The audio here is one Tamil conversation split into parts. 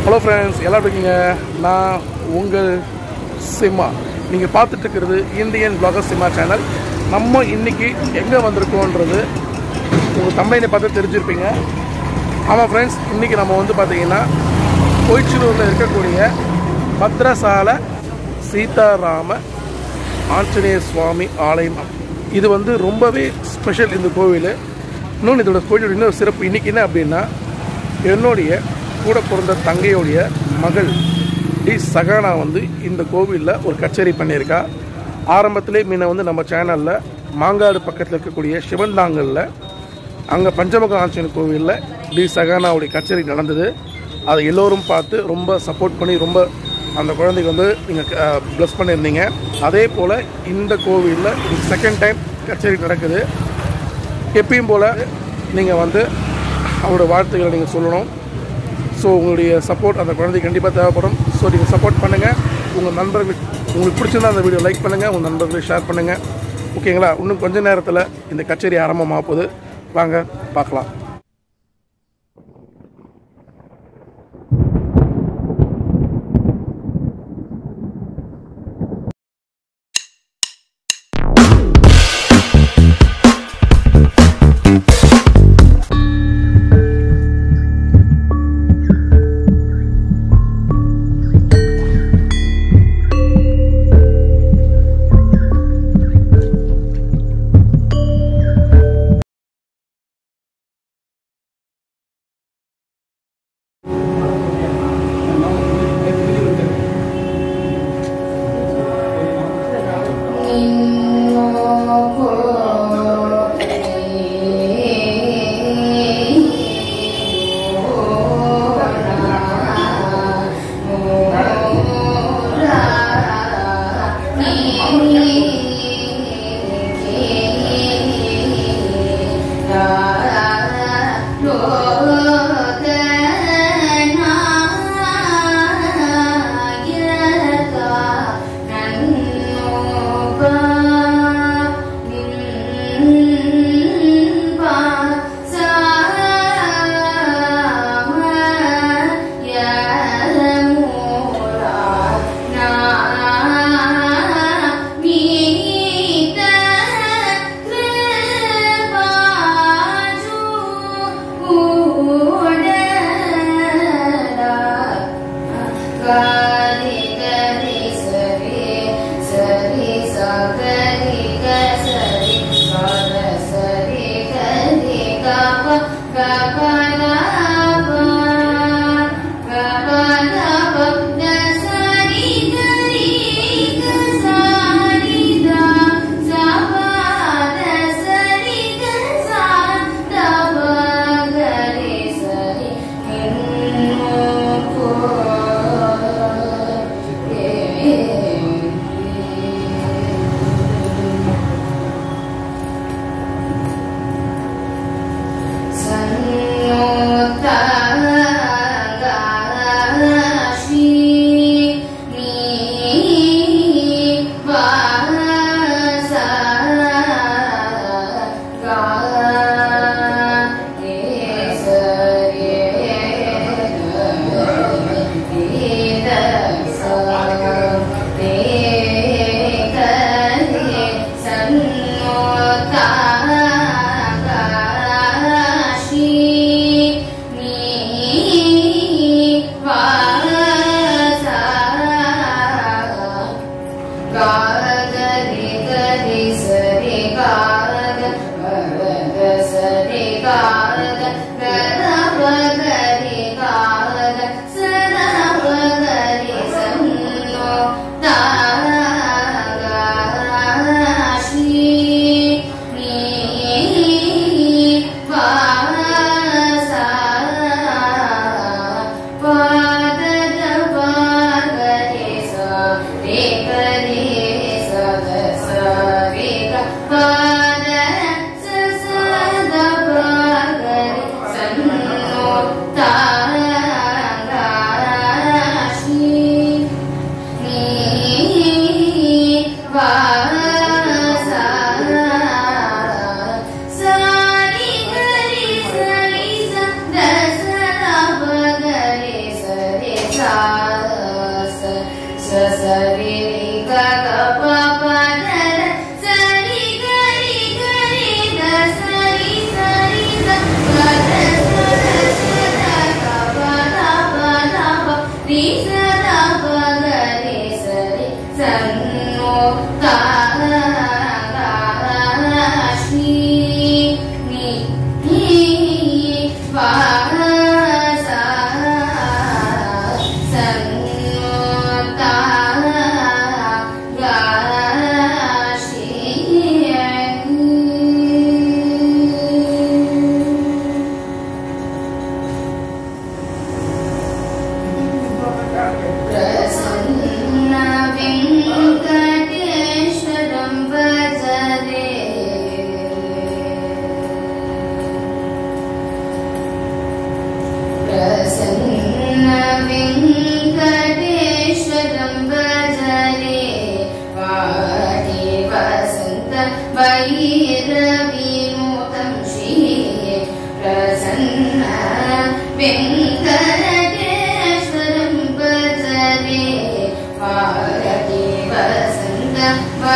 ஹலோ ஃப்ரெண்ட்ஸ் எல்லாம் எப்படி இருக்கீங்க நான் உங்கள் சிம்மா நீங்கள் பார்த்துட்டு இருக்கிறது இந்தியன் பிளாகர் சிம்மா சேனல் நம்ம இன்னைக்கு எங்கே வந்திருக்கோன்றது உங்கள் தமிழனை பார்த்து தெரிஞ்சிருப்பீங்க ஆமாம் ஃப்ரெண்ட்ஸ் இன்றைக்கி நம்ம வந்து பார்த்தீங்கன்னா கோயிச்சலூரில் இருக்கக்கூடிய பத்ரசால சீதாராம ஆஞ்சநேய சுவாமி ஆலயம் இது வந்து ரொம்பவே ஸ்பெஷல் இந்த கோவில் இன்னொன்று இதோட கோயிலோட இன்னொரு சிறப்பு இன்றைக்கி என்ன அப்படின்னா என்னுடைய கூட பிறந்த தங்கையுடைய மகள் டி சகானா வந்து இந்த கோவிலில் ஒரு கச்சேரி பண்ணியிருக்கா ஆரம்பத்திலே முன்ன வந்து நம்ம சேனலில் மாங்காடு பக்கத்தில் இருக்கக்கூடிய சிவன்தாங்கலில் அங்கே பஞ்சமுக ஆஞ்சநேயர் கோவிலில் டி சகானாவுடைய கச்சேரி நடந்தது அதை எல்லோரும் பார்த்து ரொம்ப சப்போர்ட் பண்ணி ரொம்ப அந்த குழந்தைக்கு வந்து நீங்கள் ப்ளஸ் பண்ணியிருந்தீங்க அதே போல் இந்த கோவிலில் இது செகண்ட் டைம் கச்சேரி நடக்குது எப்பயும் போல் நீங்கள் வந்து அவரோட வாழ்த்துக்களை நீங்கள் சொல்லணும் ஸோ உங்களுடைய சப்போர்ட் அந்த குழந்தைக்கு கண்டிப்பாக தேவைப்படும் ஸோ நீங்கள் சப்போர்ட் பண்ணுங்கள் உங்கள் நண்பர்களுக்கு உங்களுக்கு பிடிச்சிருந்தா அந்த வீடியோ லைக் பண்ணுங்கள் உங்கள் நண்பர்களுக்கு ஷேர் பண்ணுங்கள் ஓகேங்களா இன்னும் கொஞ்ச நேரத்தில் இந்த கச்சேரி ஆரம்பமாக போகுது வாங்க பார்க்கலாம்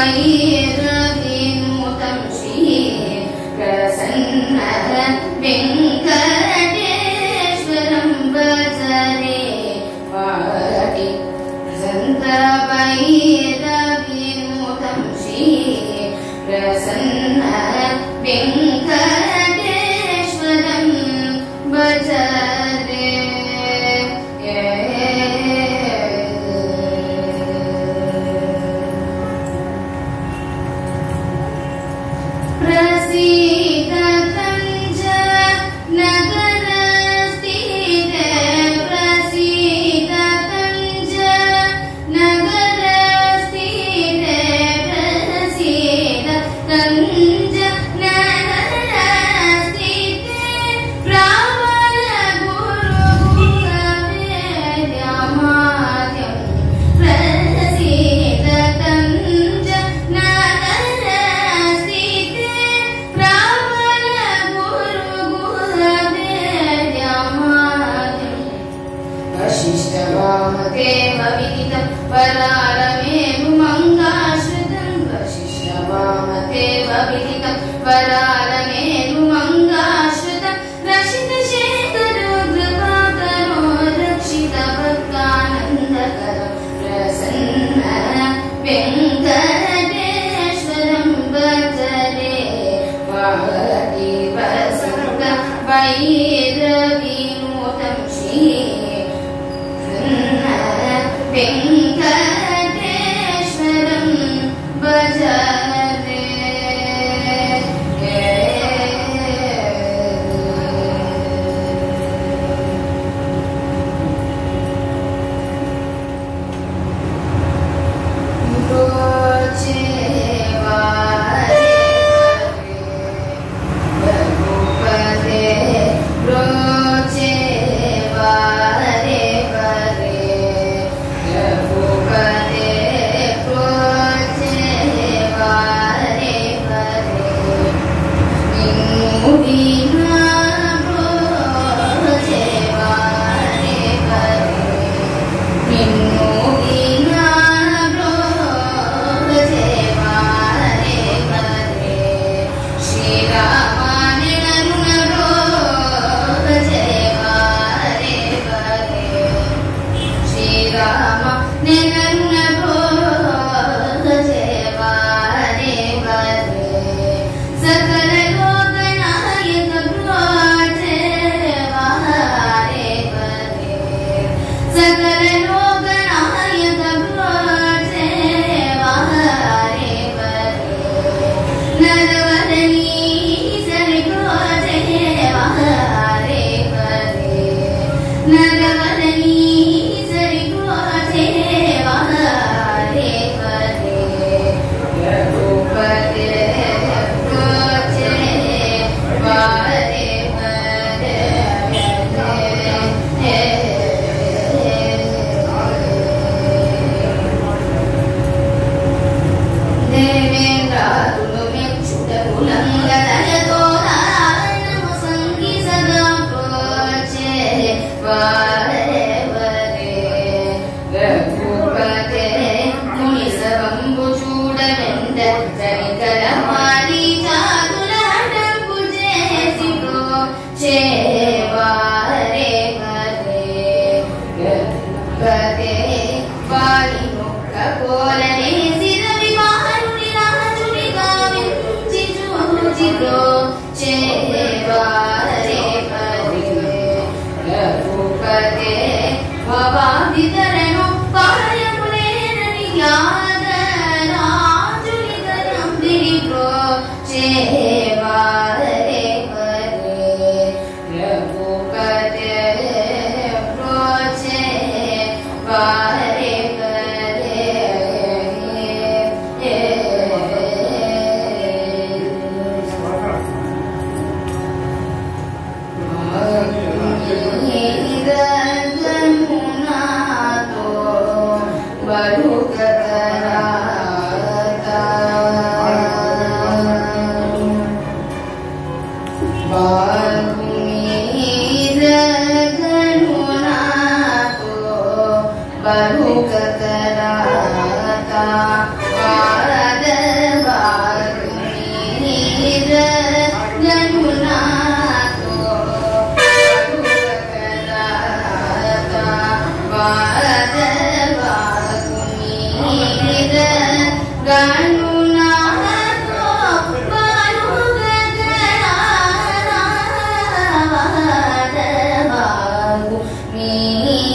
वैरविनुतं श्री प्रसन्न वेङ्कटेश्वरं भजरे पाटि सन्त वैरविनुतं श्री प्रसन्न वेङ्कटेश्वरं भजरे प्रसीद कञ्ज नगरस्थिते प्रसीद कञ्ज नगरस्थिते प्रसीद कञ्ज नगरस्थिते प्रावल गुरुगुहवेद्यमाद्यं प्रसीद कञ्ज नगरस्थिते प्रावल गुरुगुहवेद्यमाद्यम् वशिष्ठवामदेव विदितं वरालमेरुमङ्गाश्रितं वशिष्ठवामदेव विदितं वरालमेरुमङ्गाश्रितं रक्षितशेखरो कृपाकरो रक्षितभक्तानन्दकरं प्रसन्न वेङ्कटेश्वरं भजरे वाहति वसन्त वैरविनोदं श्री वेङ्कटेश्वरं भजरे रोचे वारे रघुपते रोचे वारे वरे रघुपते रोचे वारे वरे निन्मुदीना रोचे वारे वरे निन्मुदीना रोचे वारे वरे श्रीरामायणनुन रोचे वारे वरे श्रीराम निरन्न भोजे वारे वरे सकल लोकनायक भोजे वारे वरे सकल लोकनायक भोजे वारे वरे नरवदनी सरि भोजे वारे वरे नरवदनी सरि भोजे वारे वरे रघुपते भोजे वारे वरे ചേവാരേ വരേ ഗതേ വാലിനൊക്ക കോലനെ സിരവി മാരുണി രാജുനി ഗാവിൻ ചിജു ചിജോ ചേവാരേ പരേ രഘുപതേ വവാദിതരനോ പായമുനേരനി യാദ രാജുനി ഗരം ദിരിപ്രോ ചേവാരേ പരേ രഘുപതേ പ്രോചേ വാരേ ಬರುಕ ಕರಾತ ಪಾದ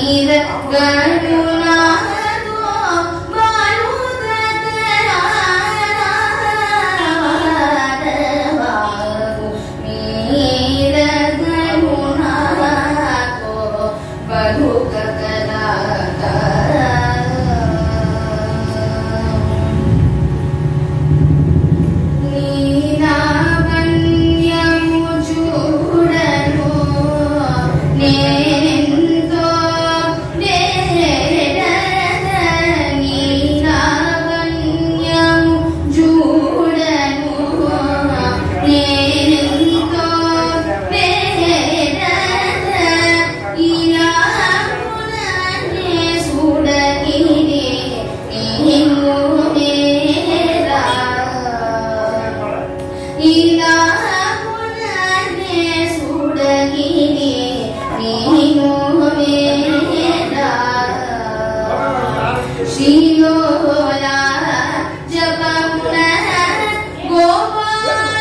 ಶ್ರೀಯೋಲ ಜಪುನ ಗೋಪಾಲದಾಸರಿ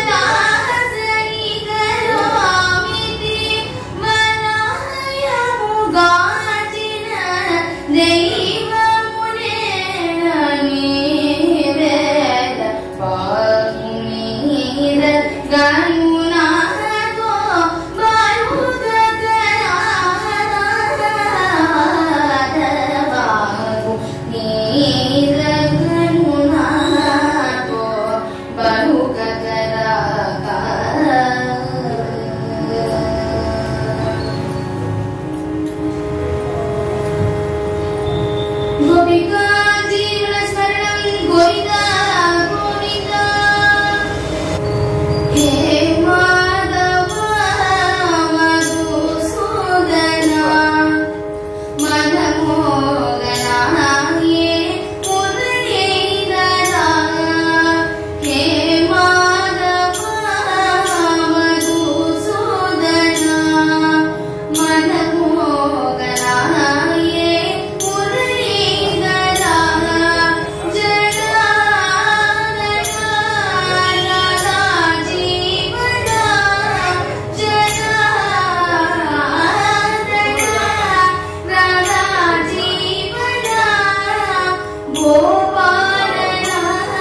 ಕರೋಮಿತಿ ಮನಾಯಮು ಗಾಜಿನ ದೈವಮುನೇ ನೀವೇದ ಪಾಗುಮೀರ ಗನುನಾಥೋ ಬಾಯುದಕರಾದವಾಗು ನೀರ ಗನುನಾಥೋ गोपिका जीवनस्मरणं गोविन्दा गोविन्दा हे माधव मधुसूदना मनमोगना ये मुरलीधरा हे माधव मधुसूदना मनमोगना ये मुरलीधरा जडानना जीवना जडानना राधा जीवना गोपालना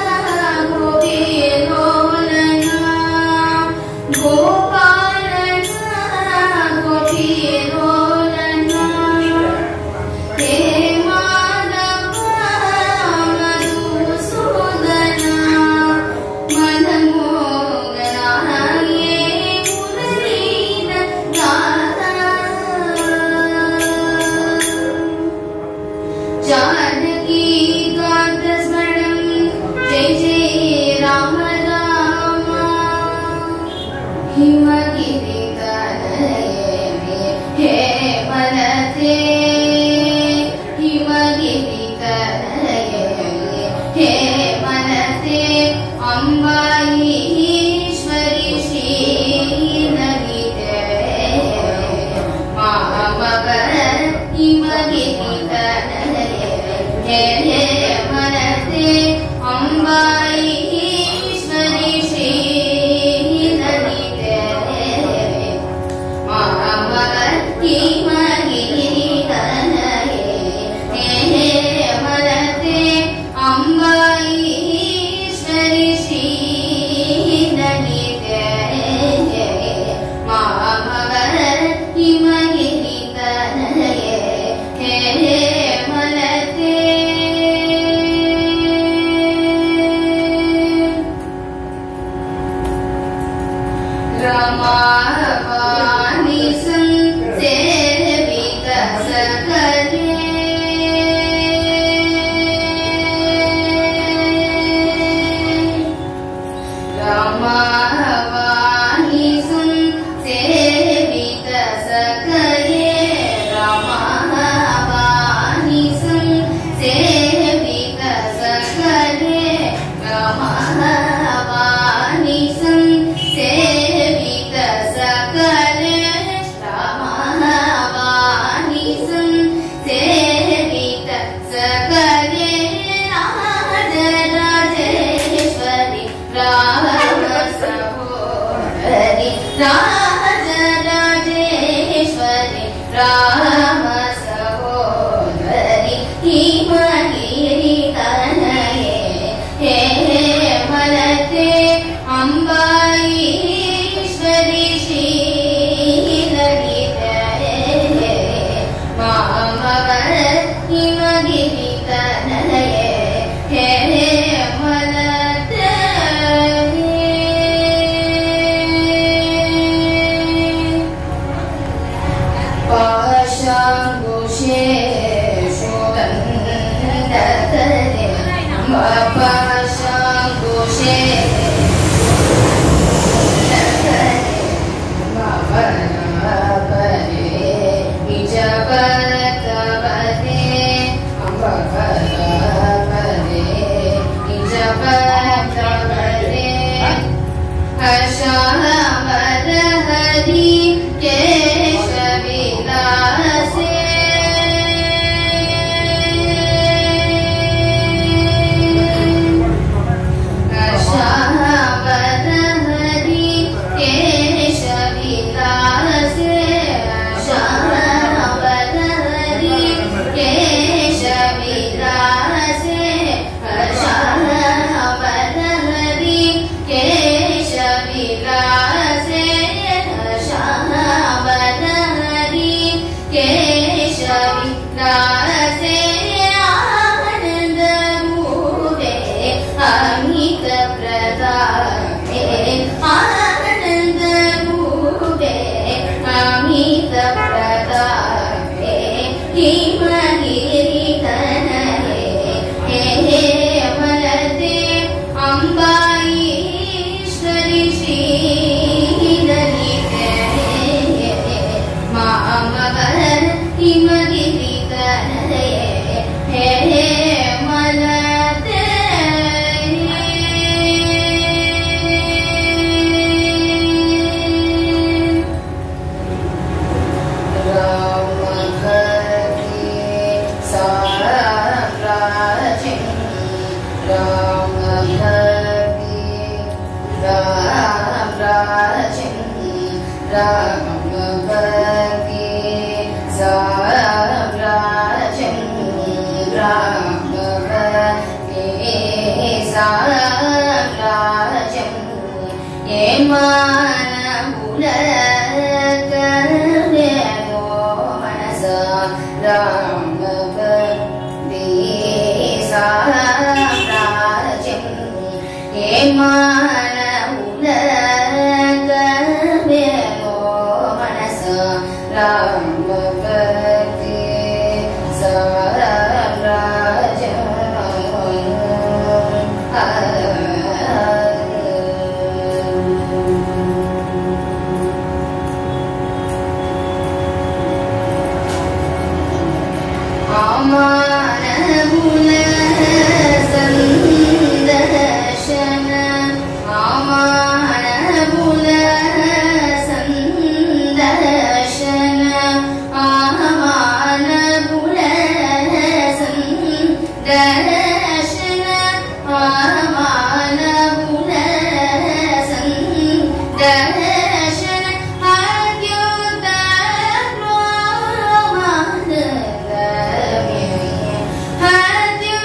गोपीरोलना गोपालना गोपीरोलना हे माधव मधुसूदना मनमोगना ये मुरलीधरा जानकी कान्तस्मरणं जय जय राम राम हिमगिरितनये हे मनते हिमगिरितनये हे मनते अम्बाईश्वरि श्रीनगिते मामगर हिमगिरितनये हे हे मनते अम्बाईश्वरि श्रीनगिते मामगति मगिरितनये हे हे मनते अम्बाईश्वरि श्रीनगिते मामगति मगिरितनये हे हे Hare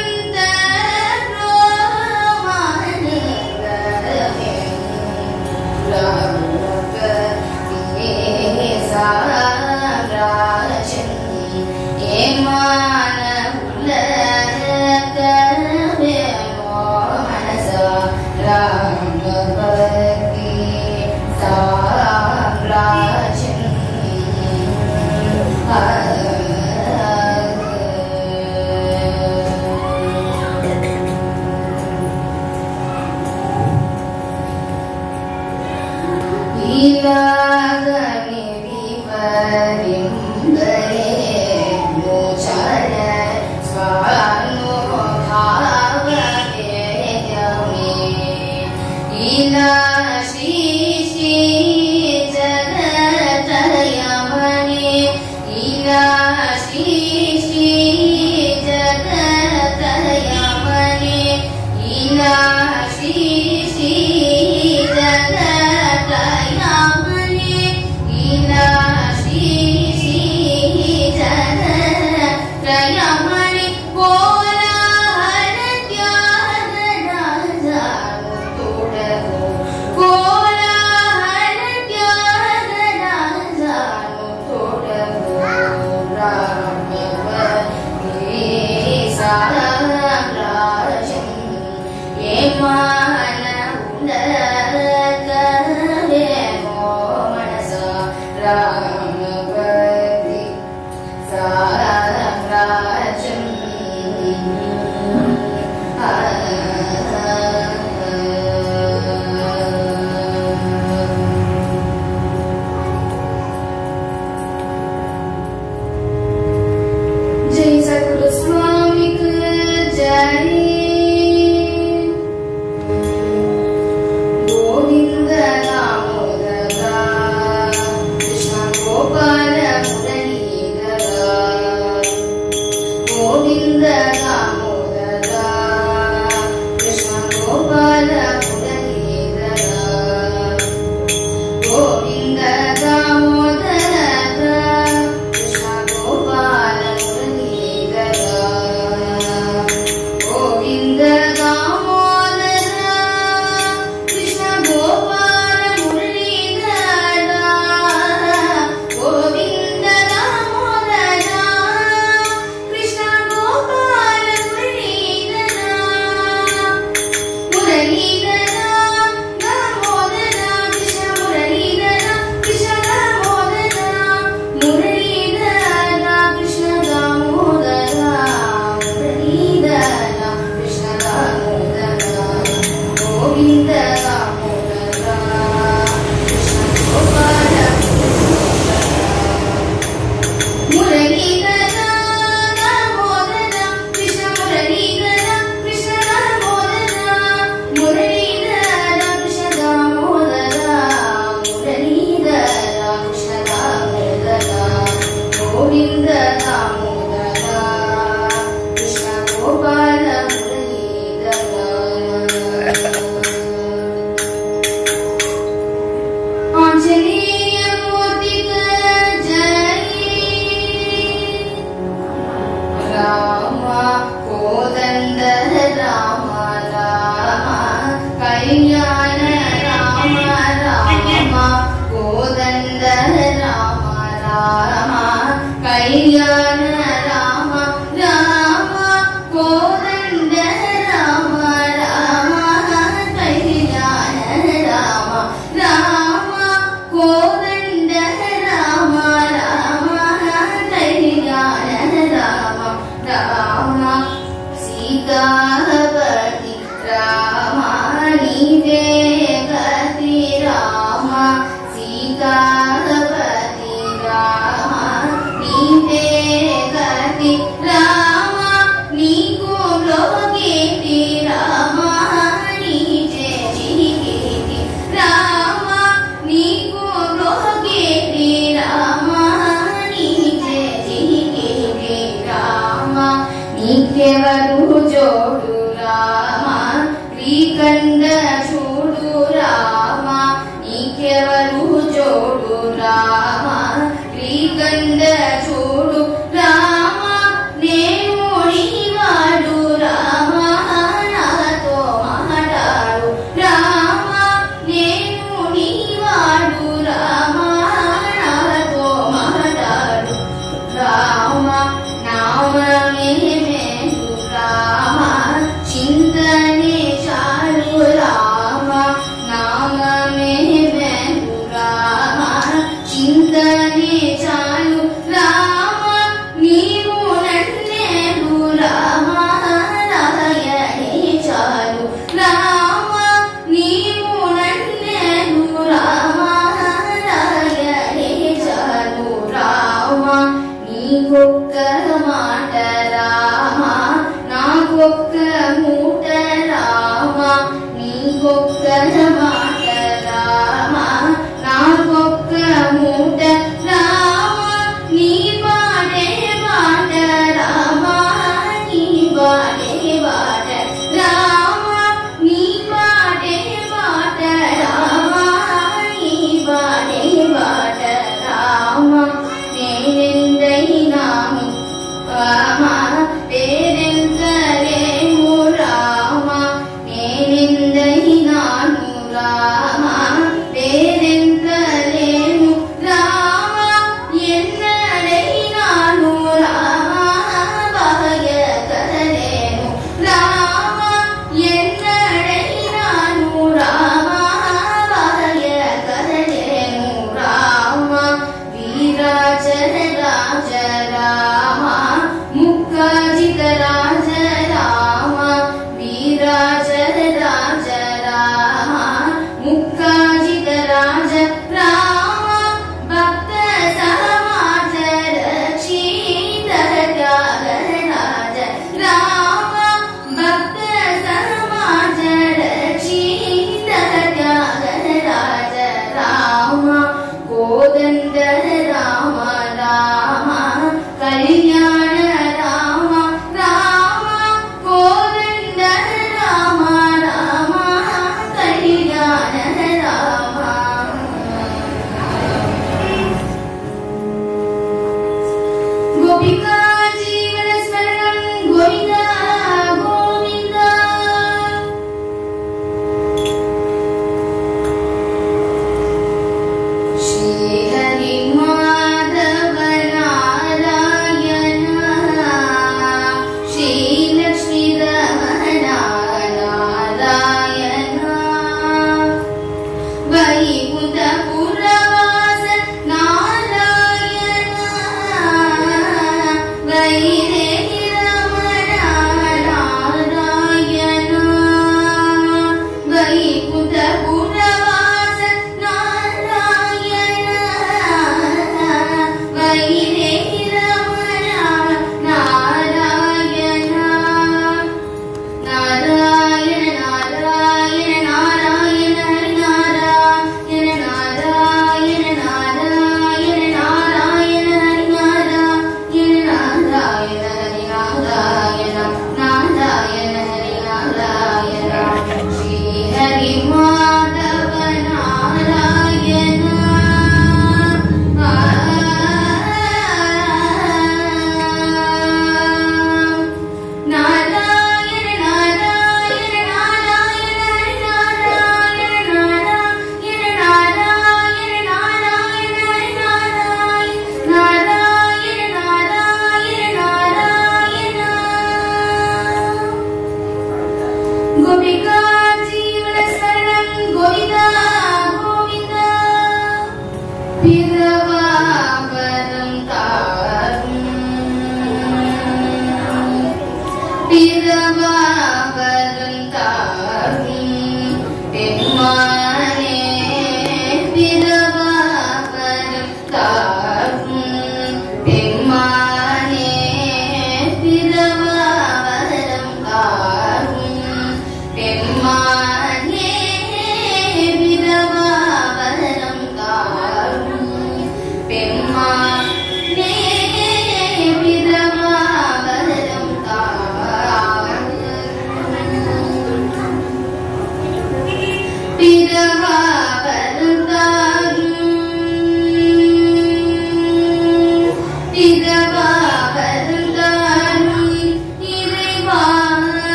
గోవింద దామోదర కృష్ణ గోపాల మురళీధర గోవింద దామోదర కృష్ణ గోపాల మురళీధర గోవింద దామోదర కృష్ణ గోపాల మురళీధర గోవింద దామోదర కృష్ణ గోపాల మురళీధర మురళీధర దామోదర కృష్ణ మురళీధర కృష్ణ దామోదర మురళీధర కృష్ణ దామోదర మురళీధర కృష్ణ దామోదర గోవింద దామోదర కృష్ణ గోపాల మురళీధర దామోదర కృష్ణ మురళీధర కృష్ణ దామోదర మురళీధర కృష్ణ దామోదర మురళీధర కృష్ణ దామోదర గోవింద దామోదర కృష్ణ గోపాల మురళీధర ఆంజనేయ మూర్తిక జయ రామ కోదండ రామ రామ కళ్యాణ రామ రామ కోదండ రామ రామ కళ్యాణ రామ రామ కోదండ రామ రామ కళ్యాణ రామ రామ కోదండ రామ రామ కళ్యాణ రామ రామ సీతాపతి రామ నీవే గతి రామ సీతాపతి రామ నీవే గతి రామ నీకు లోకేతి రామ నీచే జీవితి రామ నీకు లోకేతి రామ నీచే జీవితి రామ నీకెవరు జోడు రామ శ్రీకండ చూడు రామ నీకెవరు జోడు రామ శ్రీకండ చూడు రామ నేను నీవాడు రామ నాతో మాట్లాడు రామ నేను నీవాడు రామ నాతో మాట్లాడు రామ నామమే మేలు రామ చింతనే చాలు రామ నామమే మేలు రామ చింతనే చాలు రామ నీవు నన్నేలు రామ రాయనే చాలు రామ నీవు నన్నేలు రామ రాయనే చాలు రామ నీకొక్క మాట రామ నాకొక్క మూట రామ నీకొక్క మాట రామ నాకొక్క మూట రామ నీ పాడే మాట రామ నీ పాడే మాట రామ నీ పాడే మాట రామ నీ పాడే మాట రామ నేనెందైనాను రామ పేరెంతలేము రామ నేనెందైనాను రామ పేరెంతలేము రామ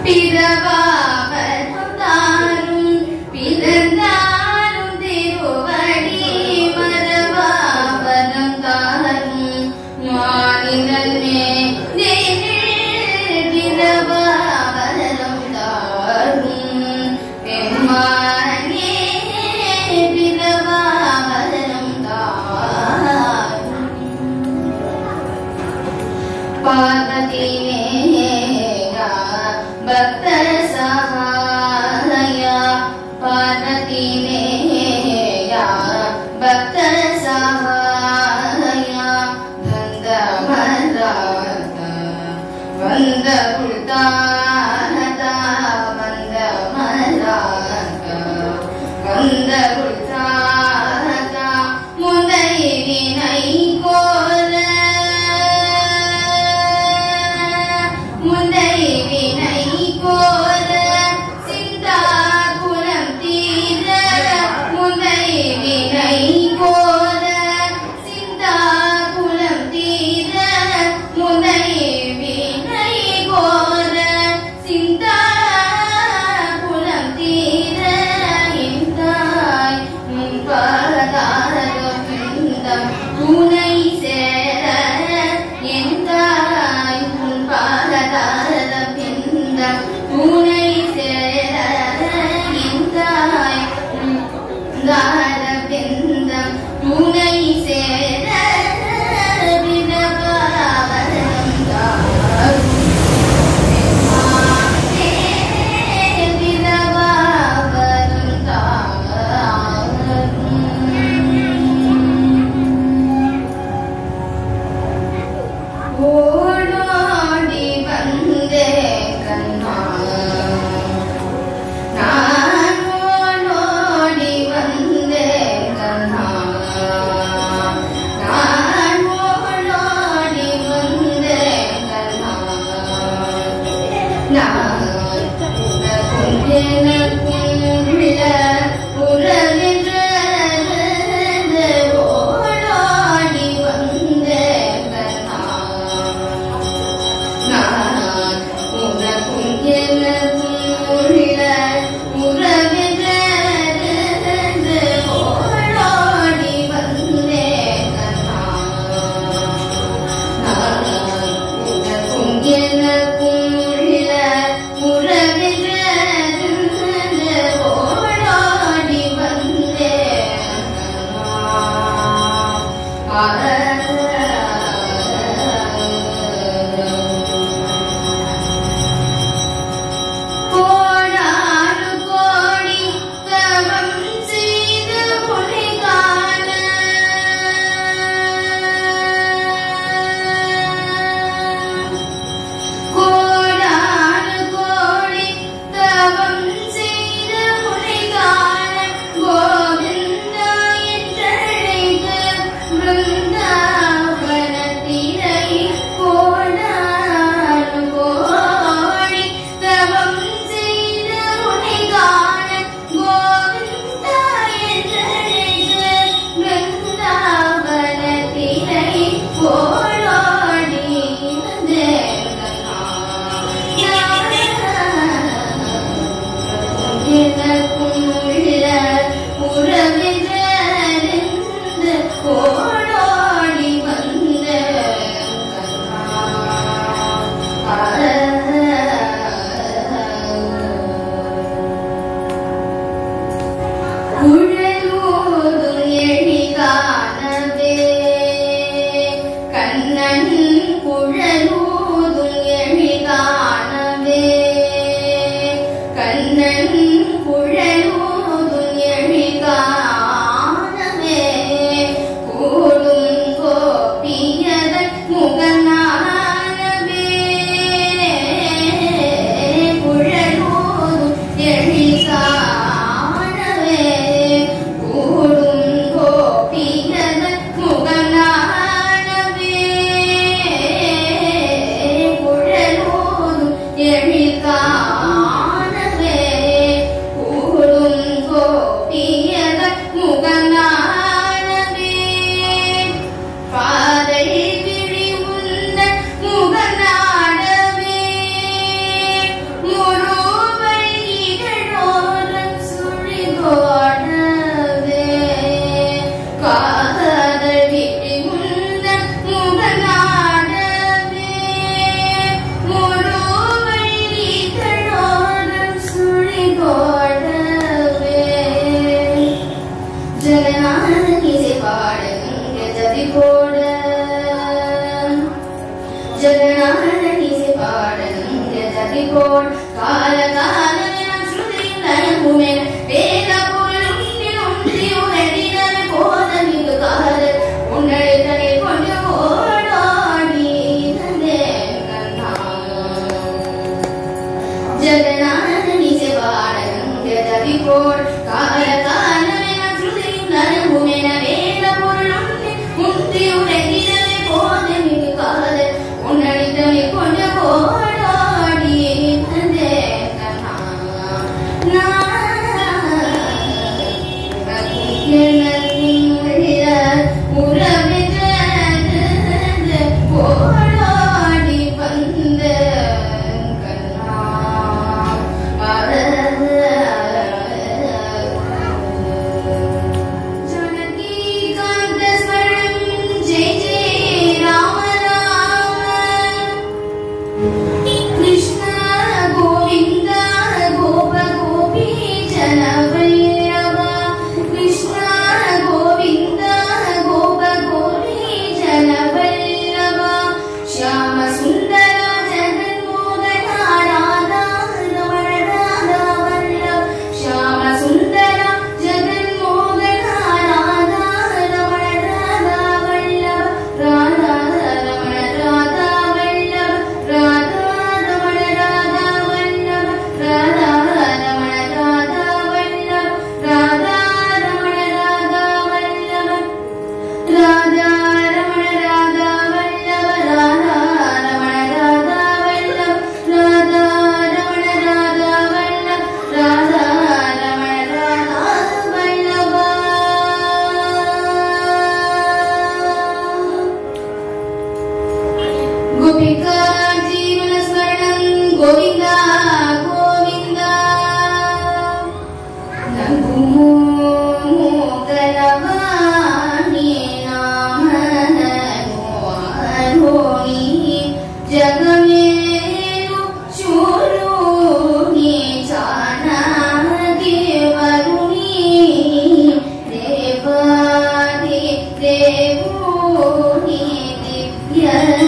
பிறவாவரும் தாரும் பிறந்தாரும் திருவடி மறவாவரம் தாரும் மாநிலமே பிறவாவரம் தாரும் பெம்மானே பிறவாவரம் தாரும் பார்வதி மேயா பக்த சகாயா பார்வதி மேயா பக்த சகாயா வந்த மராத வந்த குல்தானதா வந்த மராத வந்த குல்தானதா முதை வினை கோல முந்தை வினை கோல சிந்தா குலம் தீர முந்தை வினை கோல சிந்தா குலம் தீர முந்தை வினை கோல சிந்தா குலம் தீர இந்தாய் முன்பதாரம் துணை சேர எந்தாய் உன் பாததார பிந்த துணை சேர எந்தாய் தார பிந்த துணை சேர வினவாவரம் தாரும் ஆனே வினவாவரம் தாரும் ஓடோடி வந்தே கண்ணா நான் ஓடோடி வந்தே கண்ணா நான் ஓடோடி வந்தே கண்ணா நான் எனக்குள்ள உறவின்று ஓடோடி வந்தே கண்ணா நான் உனக்கும் எனக்கும் உள்ள உறவிலிருந்து ஓடோடி வந்தேன் கண்ணா. நான் உனக்கும் எனக்கும் உள்ள உறவிலிருந்து ஓடோடி வந்தேன் கோடானு கோடி தவம் செய்து முனிகான கோடானு கோடி தவம் செய்து முனிகான கோவிந்தா என்றழைத்து பிருந்தாவனத்திரை கோடானு கோடி தவம் செய்து முனிகான கோவிந்தா என்றழைத்து பிருந்தாவனத்திரை கோடாடி எனக்கும் உள்ள உறவிலிருந்து ஓடோடி வந்த குழலூதும் எழி காணவே கண்ணன் குழலூதும் எழி காணவே கண்ணன் குழலூதும் எழி காணவே கூடும் கோபியதன் முகநானவே குழலூதும் எழி காணவே கூடும் கோபியதன் முகநானவே குழலூதும் எழி காணவே கூடும் கோபியதன் முகநானவே பாதை விழி உந்த முகநாடவே முரு ജഗതിപ്പോൾ കാലകാലമെല്ലാം ശ്രുതിയും ലയവുമെൻ വേദപുരലുണ്ടിലുണ്ടിയുരടിനവൻ ബോധമിതു കാലം ഉണ്ണഴിതനെ കൊണ്ട് ഓടാടി തന്റെ കണ്ണാ ജഗന്നാഥനി ജവാടകപ്പോൾ കാലകാലമെല്ലാം ശ്രുതിയും നരവുമെന വേദപൊരുളുണ്ടി മുക്തിയുരകിരവെ ബോധമിതു കാലം ഉണ്ണഴിതനെ കൊണ്ട് ഓടാടി തന്റെ കണ്ണാ போராடி வந்த ஜனகீகாந்தஸ்வரம் ஜெய ஜெய ராம ராம कृष्ण गोविन्द गोप गोपी जनवल्लभ कृष्ण गोविन्द गोप गोपी जनवल्लभ श्याम सुन्दर जगन्मोहन राधा रमण राधा वल्लभ श्याम सुन्दर जगन्मोहन राधा रमण राधा वल्लभ राधा रमण राधा वल्लभ राधा रमण राधा वल्लभ राधा रमण राधा वल्लभ राधा रमण राधा वल्लभ राधा रमण राधा वल्लभ राधा रमण राधा वल्लभ राधा रमण राधा वल्लभ राधा रमण राधा वल्लभ गोपिका जीवन स्मरणं गोविन्द गोविन्द नमो मोगलवाणी नाम हरोणि जगमेरु चूरुणि चानागे वरुणि देवादि देवोनि दिव्य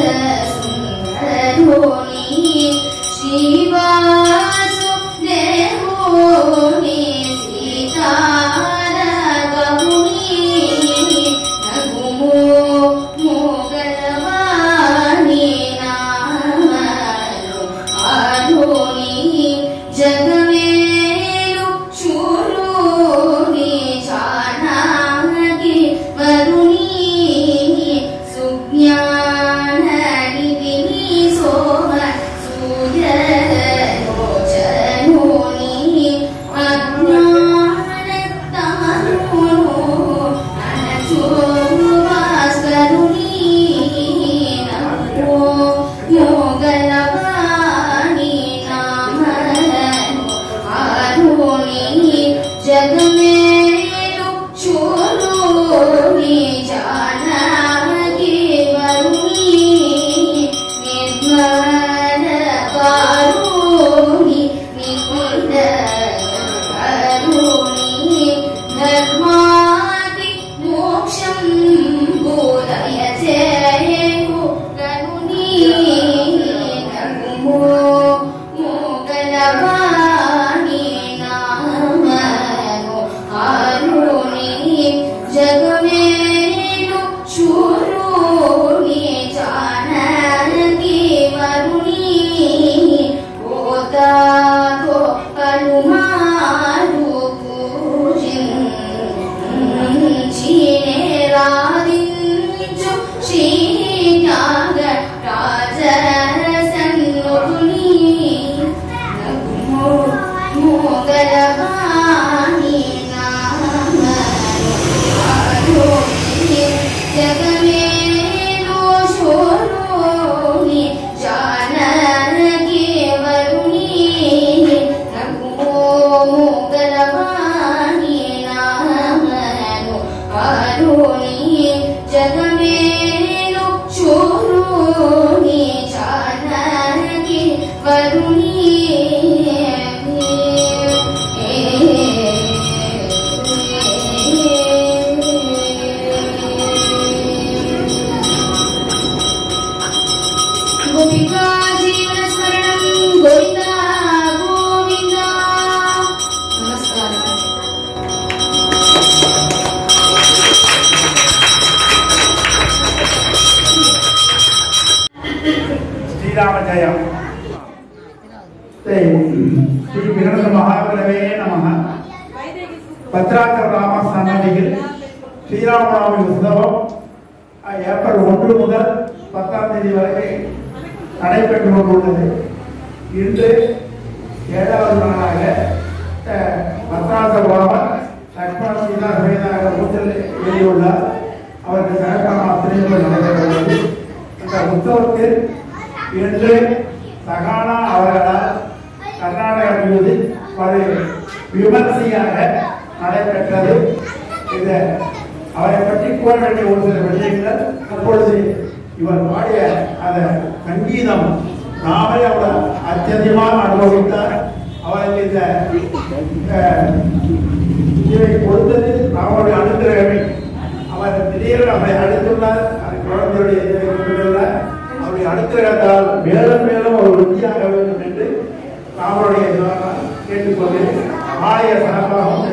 सुन्दरोणि शिवासु देवोनि सीतारगमुनि नगुमो मोगलवाणि नामनु आरोणि जगमेरु चूरुणि चानागे वरुणि सुज्ञाननिधिनि सोम सूर्यलोचनोनि अज्ञानतारुणो अनचोरुवास्करुणि नमो मोगलवाणि नामनु आरुणि जगमेरु चूरुणि जानकी वरुणि निर्मल कारुणि निकुल करुणि धर्मादि मोक्षं बोधय जयेकु करुणि नमो मोगलवाणि नामनु आरुणि जगमेरु शूरुणि जानकी वरुणि ओदातो कलुमारु पूजिन्चिने रादिञ्चु श्रीत्याग राजसन्मुनि नमो मोगलवाणि नामनु आरोहि जगमेलो शोरोणि जानकी वरुणि नमो मोगलवाणि नामनु आरोहि जगमेलो शोरोणि जानकी वरुणि गोपिका जीवन स्मरणं गोविन्दा ஸ்ரீ விரத மகாபிரவே நம பத்ராக்கர ராம சன்னதியில் ஸ்ரீராமநவமி உற்சவம் அஹ், ஏப்ரல் ஒன்று முதல் பத்தாம் தேதி வரை நடைபெற்று கொண்டுள்ளது இன்று ஏழாவது நாளாக அஹ், பத்ராச ராமர் லக்ஷ்மண சீதா சமேதாக ஊற்றல் எழுதியுள்ளார் அவருக்கு சிறப்பான ஆசிரியர்கள் நடைபெறுகிறது இந்த உற்சவத்தில் இன்று சகானா அவர்களால் கர்நாடக மியூசிக் ஒரு விமர்சையாக நடைபெற்றது இது அவரை பற்றி கூற வேண்டிய ஒரு சில விஷயங்கள் அப்பொழுது இவர் பாடிய அந்த சங்கீதம் நாமே அவர் அத்தியதிகமாக அனுபவித்தார் அவருக்கு இந்த அஹ், இதை கொடுத்தது அவருடைய அனுகிரகமே அவர் திடீரென அவரை அழைத்துள்ளார் அது குழந்தையுடைய இதை கொண்டுள்ளார் அவருடைய அனுகிரகத்தால் மேலும் மேலும் ஒரு உறுதியாக வேண்டும் என்று அவருடைய கேட்டுக்கொண்டு ஆலய சார்பாகவும்